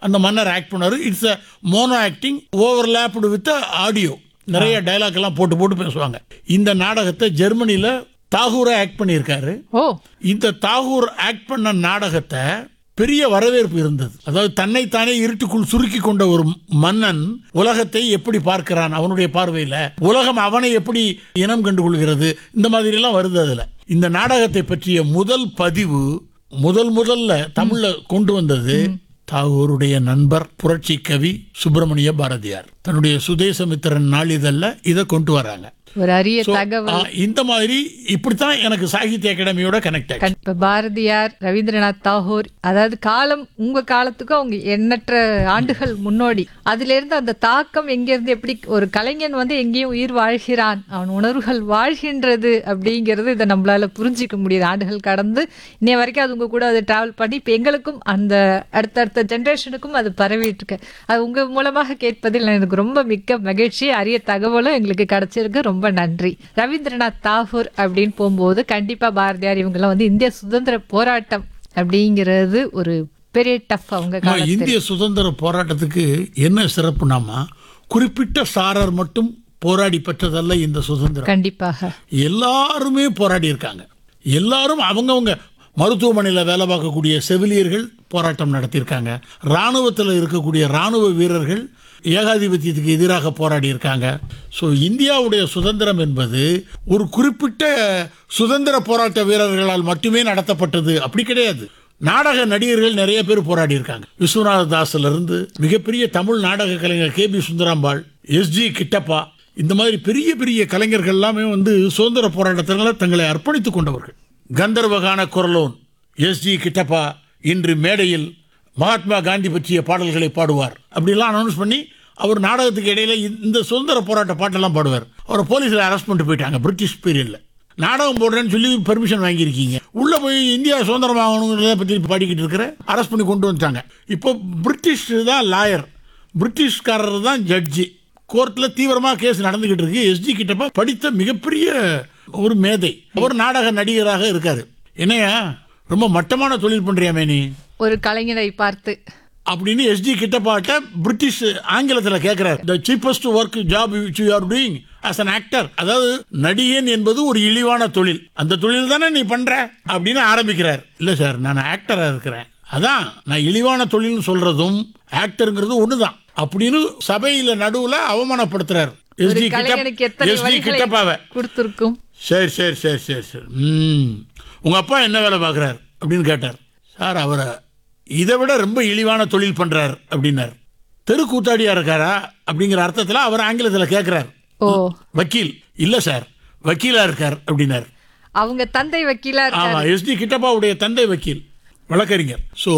அந்த மன்னர் ஆக்ட் பண்ணாரு it's a mono acting overlapped with audio நிறைய டைலாக் எல்லாம் போட்டு போட்டு பேசுவாங்க இந்த நாடகத்தை ஜெர்மனியில தாகூரா ஆக்ட் பண்ணியிருக்காரு ஓ இந்த தாகூர் ஆக்ட் பண்ண நாடகத்தை பெரிய வரவேற்பு இருந்தது அதாவது தன்னைத்தானே இருட்டுக்குள் சுருக்கி கொண்ட ஒரு மன்னன் உலகத்தை எப்படி பார்க்கிறான் அவனுடைய பார்வையில உலகம் அவனை எப்படி இனம் கண்டுகொள்கிறது இந்த மாதிரி எல்லாம் வருது அதுல இந்த நாடகத்தை பற்றிய முதல் பதிவு முதல் முதல்ல தமிழ்ல கொண்டு வந்தது தாகூருடைய நண்பர் புரட்சி கவி சுப்பிரமணிய பாரதியார் தன்னுடைய சுதேசமித்திரன் நாளிதழ்ல இதை கொண்டு வராங்க ஒரு அரிய So, தகவல் ஆ, இந்த மாதிரி இப்படித்தான் எனக்கு சாகித்ய அகாடமியோட கனெக்ட் ஆச்சு கண்- இப்ப பாரதியார் ரவீந்திரநாத் தாகூர் அதாவது காலம் உங்க காலத்துக்கும் அவங்க எண்ணற்ற ஆண்டுகள் முன்னோடி அதுல இருந்து அந்த தாக்கம் எங்க இருந்து எப்படி ஒரு கலைஞன் வந்து எங்கேயும் உயிர் வாழ்கிறான் அவன் உணர்வுகள் வாழ்கின்றது அப்படிங்கிறது இதை நம்மளால புரிஞ்சிக்க முடியுது ஆண்டுகள் கடந்து இன்னைய வரைக்கும் அது உங்க கூட அது டிராவல் பண்ணி இப்ப எங்களுக்கும் அந்த அடுத்தடுத்த ஜென்ரேஷனுக்கும் அது பரவிட்டு இருக்கு அது உங்க மூலமாக கேட்பதில் எனக்கு ரொம்ப மிக்க மகிழ்ச்சி அரிய தகவலும் எங்களுக்கு கிடைச்சிருக்கு ரொம்ப நன்றி ரவீந்திரநாத் தாகூர் அப்படின்னு போகும்போது கண்டிப்பா பாரதியார் இவங்கெல்லாம் வந்து இந்திய சுதந்திர போராட்டம் அப்படிங்கிறது ஒரு பெரிய டஃப் அவங்க ஆமா, காலத்துல இந்திய சுதந்திர போராட்டத்துக்கு என்ன சிறப்புனாமா குறிப்பிட்ட சாரர் மட்டும் போராடி பெற்றதல்ல இந்த சுதந்திரம் கண்டிப்பாக எல்லாருமே போராடி இருக்காங்க எல்லாரும் அவங்கவங்க மருத்துவமனையில் வேலை பார்க்கக்கூடிய செவிலியர்கள் போராட்டம் நடத்தியிருக்காங்க இராணுவத்தில் இருக்கக்கூடிய இராணுவ வீரர்கள் ஏகாதிபத்தியத்துக்கு எதிராக போராடி இருக்காங்க ஸோ இந்தியாவுடைய சுதந்திரம் என்பது ஒரு குறிப்பிட்ட சுதந்திர போராட்ட வீரர்களால் மட்டுமே நடத்தப்பட்டது அப்படி கிடையாது நாடக நடிகர்கள் நிறைய பேர் போராடி இருக்காங்க விஸ்வநாத தாஸ்ல இருந்து மிகப்பெரிய தமிழ் நாடக கலைஞர் K B Sundarambal S G Kittappa இந்த மாதிரி பெரிய பெரிய கலைஞர்கள் எல்லாமே வந்து சுதந்திர போராட்டத்தில் தங்களை அர்ப்பணித்துக் கொண்டவர்கள் கந்தர்வகான குரலோன் எஸ் ஜி கிட்டப்பா இன்று மேடையில் மகாத்மா காந்தி பற்றிய பாடல்களை பாடுவார் அப்படிலாம் அனௌன்ஸ் பண்ணி அவர் நாடகத்துக்கு இடையில இந்த சுதந்திர போராட்ட பாட்டெல்லாம் பாடுவார் அவரை போலீஸில் அரெஸ்ட் பண்ணிட்டு போயிட்டாங்க பிரிட்டிஷ் பீரியட்ல நாடகம் போடுறேன்னு சொல்லி பெர்மிஷன் வாங்கியிருக்கீங்க உள்ள போய் இந்தியா சுதந்திரம் ஆகணுங்கிறத பற்றி பாடிக்கிட்டு இருக்கிற அரெஸ்ட் பண்ணி கொண்டு வந்துட்டாங்க இப்போ பிரிட்டிஷ் தான் லாயர் பிரிட்டிஷ்காரர் தான் ஜட்ஜி கோர்ட்டில் தீவிரமாக கேஸ் நடந்துகிட்டு இருக்கு எஸ்ஜி கிட்டப்ப படித்த மிகப்பெரிய ஒரு மேதை அவர் நாடக நடிகராக இருக்காரு என்னையா ரொம்ப மட்டமான தொழில் பண்றியாமே நீ ஒரு கலைஞரை பார்த்து அப்படின்னு எஸ்ஜி கிட்டப்பாட்ட பிரிட்டிஷ் ஆங்கிலத்துல கேட்கிறார் the cheapest work job you are doing as an actor அதாவது நடிகன் என்பது ஒரு இழிவான தொழில் அந்த தொழில் தானே நீ பண்ற அப்படின்னு ஆரம்பிக்கிறார் இல்ல சார் நான் ஆக்டரா இருக்கிறேன் அதான் நான் இழிவான தொழில்னு சொல்றதும் ஆக்டருங்கிறது ஒண்ணுதான் அப்படின்னு சபையில நடுவுல அவமானப்படுத்துறார் ஒரு எஸ்ஜி கலைஞனுக்கு கிட்ட எத்தனை எஸ்ஜி வழிகளை கிட்டப்பாவை கொடுத்திருக்கும் சரி சரி சரி சரி சரி ம் உங்க அப்பா என்ன வேலை பார்க்குறார் அப்படின்னு கேட்டார் சார் அவரை இதை விட ரொம்ப இழிவான தொழில் பண்றார் அப்படின்னார் தெருக்கூத்தாடியா இருக்காரா அப்படிங்கிற அர்த்தத்தில் அவர் ஆங்கிலத்தில் கேட்கிறார் ஓ வக்கீல் இல்ல சார் வக்கீலா இருக்கார் அப்படின்னார் அவங்க தந்தை வக்கீலா இருக்காரு ஆமா எஸ்டி கிட்டப்பாவுடைய தந்தை வக்கீல் வழக்கறிஞர் ஸோ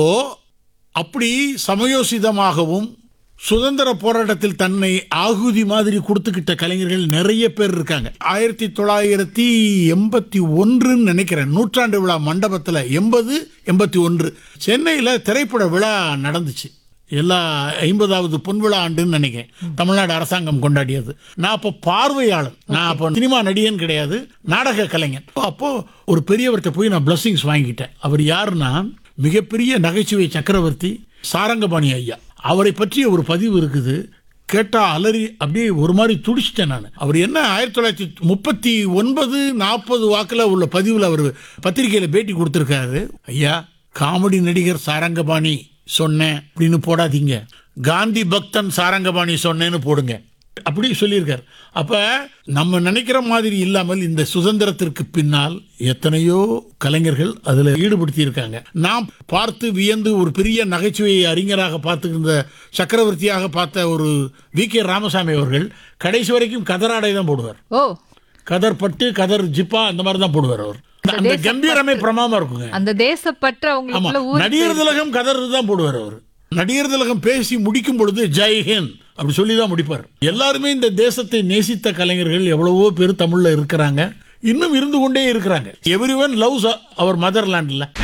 அப்படி சமயோசிதமாகவும் சுதந்திர போராட்டத்தில் தன்னை ஆகுதி மாதிரி கொடுத்துக்கிட்ட கலைஞர்கள் நிறைய பேர் இருக்காங்க ஆயிரத்தி தொள்ளாயிரத்தி எண்பத்தி ஒன்றுன்னு நினைக்கிறேன் நூற்றாண்டு விழா மண்டபத்தில் எண்பது எண்பத்தி ஒன்று சென்னையில் திரைப்பட விழா நடந்துச்சு எல்லா ஐம்பதாவது பொன்விழா ஆண்டுன்னு நினைக்கிறேன் தமிழ்நாடு அரசாங்கம் கொண்டாடியது நான் அப்போ பார்வையாளர் நான் அப்போ சினிமா நடிகன் கிடையாது நாடக கலைஞன் அப்போ ஒரு பெரியவர்கிட்ட போய் நான் பிளஸ்ஸிங்ஸ் வாங்கிட்டேன் அவர் யாருன்னா மிகப்பெரிய நகைச்சுவை சக்கரவர்த்தி சாரங்கபாணி ஐயா அவரை பற்றிய ஒரு பதிவு இருக்குது கேட்டா அலறி அப்படியே ஒரு மாதிரி துடிச்சிட்டேன் நான் அவர் என்ன ஆயிரத்தி தொள்ளாயிரத்தி முப்பத்தி ஒன்பது நாற்பது வாக்கில் உள்ள பதிவில் அவர் பத்திரிகையில் பேட்டி கொடுத்துருக்காரு ஐயா காமெடி நடிகர் சாரங்கபாணி சொன்னேன் அப்படின்னு போடாதீங்க காந்தி பக்தன் சாரங்கபாணி சொன்னேன்னு போடுங்க அப்படி சொல்லியிருக்கார் அப்ப நம்ம நினைக்கிற மாதிரி இல்லாமல் இந்த சுதந்திரத்திற்கு பின்னால் எத்தனையோ கலைஞர்கள் அதுல ஈடுபடுத்தி இருக்காங்க நாம் பார்த்து வியந்து ஒரு பெரிய நகைச்சுவை அறிஞராக பார்த்துக்கிற சக்கரவர்த்தியாக பார்த்த ஒரு வி கே ராமசாமி அவர்கள் கடைசி வரைக்கும் கதராடை தான் போடுவார் ஓ கதர் பட்டு கதர் ஜிப்பா அந்த மாதிரி தான் போடுவார் அவர் அந்த கம்பீரமே பிரமாமா இருக்குங்க அந்த தேசப்பற்று ஆமா அவங்களுக்குள்ள ஊறி நடிகர் திலகம் கதர் தான் போடுவார் அவர் நடிகர் திலகம் பேசி முடிக்கும் பொழுது ஜெய் ஹிந்த் அப்படி சொல்லி தான் முடிப்பார் எல்லாருமே இந்த தேசத்தை நேசித்த கலைஞர்கள் எவ்வளவோ பேர் தமிழ்ல இருக்கிறாங்க இன்னும் இருந்து கொண்டே இருக்கிறாங்க எவ்ரி ஒன் லவ்ஸ் அவர் மதர்லாண்ட்ல